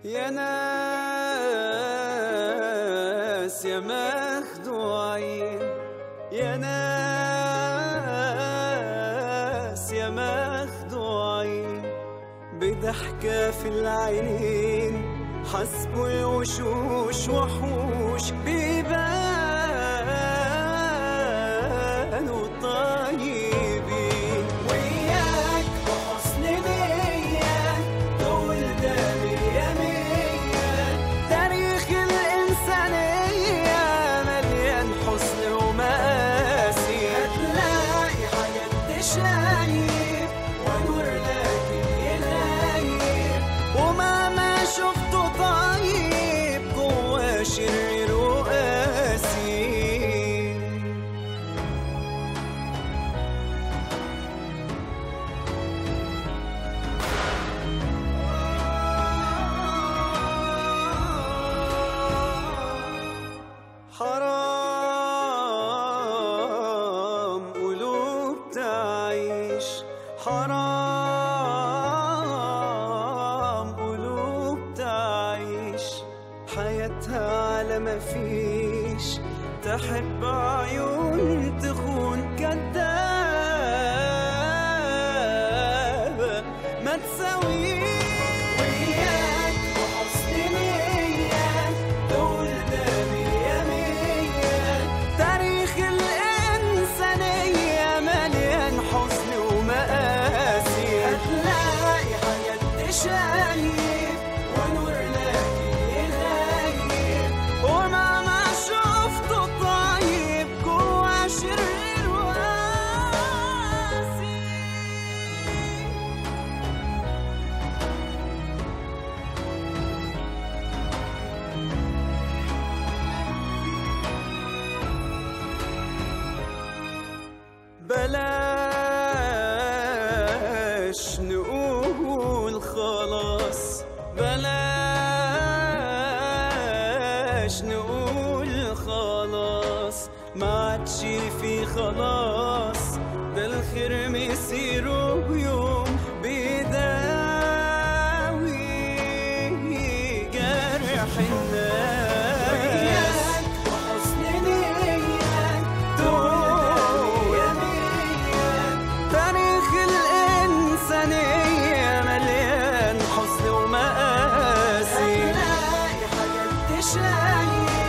يا ناس يا مخدوعين يا ناس يا مخدوعين بضحكة في العينين حسبوا الوشوش وحوش بيبانوا طيبين وياك بحسن نية دول ده مية مية تاريخ الإنسانية مليان حسن ومآسي هتلاقي حاجات تشايب ونور لكن يغيب ومهما شفته طيب جوا شرير وقاسي حرام قلوب تعيش حرام قلوب تعيش حياتها على ما فيش تحب عيون تخون كدابة ما تساويش وياك وحسن نية دول ده مية مية تاريخ الإنسانية مليان حزن ومآسي هتلاقي حاجات تشايب ونور لكن يغيب ومهما شفته طيب جوا شرير وقاسي بلاش نقول خلاص بلاش نقول خلاص ما عادش في خلاص ده الخير مسيره يوم بيداوي جرح الناس وحسن نية تاريخ الإنسانية مليان حزن ومآسي هتلاقي حاجات تشايب